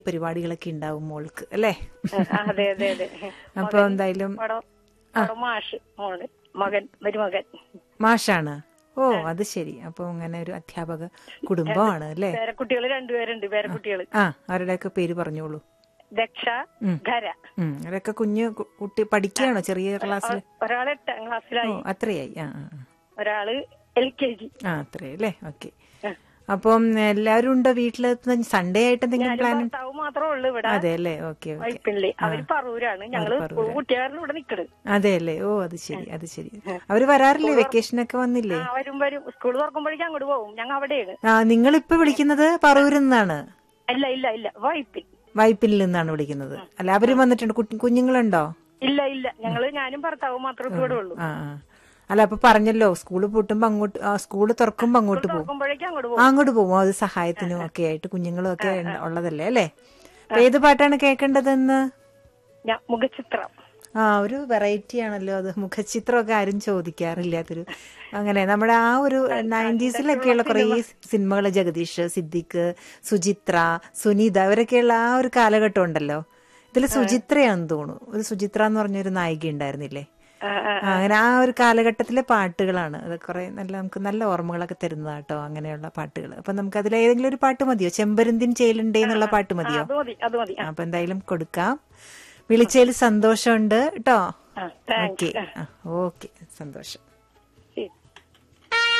പരിപാടികളൊക്കെ ഉണ്ടാവും മോൾക്ക് അല്ലേ ആ, അതെ അതെ അതെ അപ്പൊ എന്തായാലും അവിടെ അവിടെ മാഷ് മോള് മകൻ മരുമകൻ മാഷാണ് ഓ അത് ശരി അപ്പൊ അങ്ങനെ ഒരു അധ്യാപക കുടുംബമാണ് അല്ലേ പേരക്കുട്ടികൾ രണ്ടുപേരുണ്ട് പേരക്കുട്ടികള് ആ അവരുടെയൊക്കെ പേര് പറഞ്ഞോളൂ ദക്ഷ ഖര ഉം അവരൊക്കെ കുഞ്ഞ് കു- കുട്ടി പഠിക്കുകയാണോ ചെറിയ ക്ലാസ്സിൽ ഒരാൾ എട്ടാം ഓ ക്ലാസ്സിലായി അത്രയായി ആ ആ, ആ. ഒരാള് എൽ കെ ജി ആ അത്രയായി അല്ലേ ഓക്കെ അപ്പം എല്ലാവരും ഉണ്ടോ വീട്ടില് സൺഡേ ആയിട്ട് എന്തെങ്കിലും പ്ലാൻ ഭർത്താവ് മാത്രമേ ഉള്ളൂ ഇവിടെ അതെ അല്ലേ ഓക്കെ ഓക്കെ വൈപ്പിള്ളി അവര് പറൂരാണ് ഞങ്ങള് കുട്ടികാരിൽ ഇവിടെ നിക്കണ് അതെ അല്ലേ ഓ അത് ശരി അത് ശരി അവര് വരാറില്ലേ വെക്കേഷനൊക്കെ വന്നില്ലേ ആ വരും വരും സ്കൂൾ തുറക്കുമ്പോഴേക്കും അങ്ങോട്ട് പോകും ഞങ്ങൾ അവിടെയാണ് ആ നിങ്ങൾ ഇപ്പൊ വിളിക്കുന്നത് പറവൂരിൽ നിന്നാണ് ഇല്ല ഇല്ല ഇല്ല വൈപ്പിൽ വൈപ്പിനിൽ നിന്നാണ് വിളിക്കുന്നത് അല്ല അവര് വന്നിട്ടുണ്ട് കുട്ടി- കുഞ്ഞുങ്ങളുണ്ടോ ഇല്ല ഇല്ല ഞങ്ങള് ഞാനും ഭർത്താവും മാത്രമേ ഇവിടെ ഉള്ളൂ ആ ആ അല്ല അപ്പൊ പറഞ്ഞല്ലോ സ്കൂള് പൂട്ടുമ്പോ അങ്ങോട്ട് ആ, സ്കൂള് തുറക്കുമ്പോ അങ്ങോട്ട് പോകും തുറക്കുമ്പോഴേക്കും അങ്ങോട്ട് ആ, പോകും അങ്ങോട്ട് പോകും അത് സഹായത്തിനും ഒക്കെ ആയിട്ട് കുഞ്ഞുങ്ങളും ഒക്കെ ഉണ്ട്- ഉള്ളതല്ലേ അല്ലേ അപ്പൊ ഏത് പാട്ടാണ് കേൾക്കേണ്ടതെന്ന് ഞാൻ മുഖചിത്രം ആ ഒരു വെറൈറ്റി ആണല്ലോ അത് മുഖചിത്രമൊക്കെ ആരും ചോദിക്കാറില്ല അതൊരു അങ്ങനെ നമ്മുടെ ആ ഒരു നയൻറ്റീസിലൊക്കെയുള്ള കുറേ സിനിമകൾ ജഗദീഷ് സിദ്ദിഖ് സുചിത്ര സുനിത ഇവരൊക്കെയുള്ള ആ ഒരു കാലഘട്ടം ഉണ്ടല്ലോ ഇതിൽ സുചിത്രയാണെന്ന് തോന്നുന്നു ഒരു സുചിത്ര എന്ന് പറഞ്ഞൊരു നായിക ഉണ്ടായിരുന്നില്ലേ ആ, ആ. ആ, അങ്ങനെ ആ ഒരു കാലഘട്ടത്തിലെ പാട്ടുകളാണ് അത് കുറെ നല്ല നമുക്ക് നല്ല ഓർമ്മകളൊക്കെ തരുന്നതാട്ടോ അങ്ങനെയുള്ള പാട്ടുകൾ അപ്പൊ നമുക്ക് അതിൽ ഏതെങ്കിലും ഒരു പാട്ട് മതിയോ ചെമ്പരുന്തിൻ ചേലുണ്ടേ എന്നുള്ള പാട്ട് മതിയോ അത് മതി അത് മതി ആ, അപ്പൊ എന്തായാലും കൊടുക്കാം വിളിച്ചതിൽ സന്തോഷമുണ്ട് കേട്ടോ ആ താങ്ക്സ് ഓക്കെ ഓക്കെ സന്തോഷം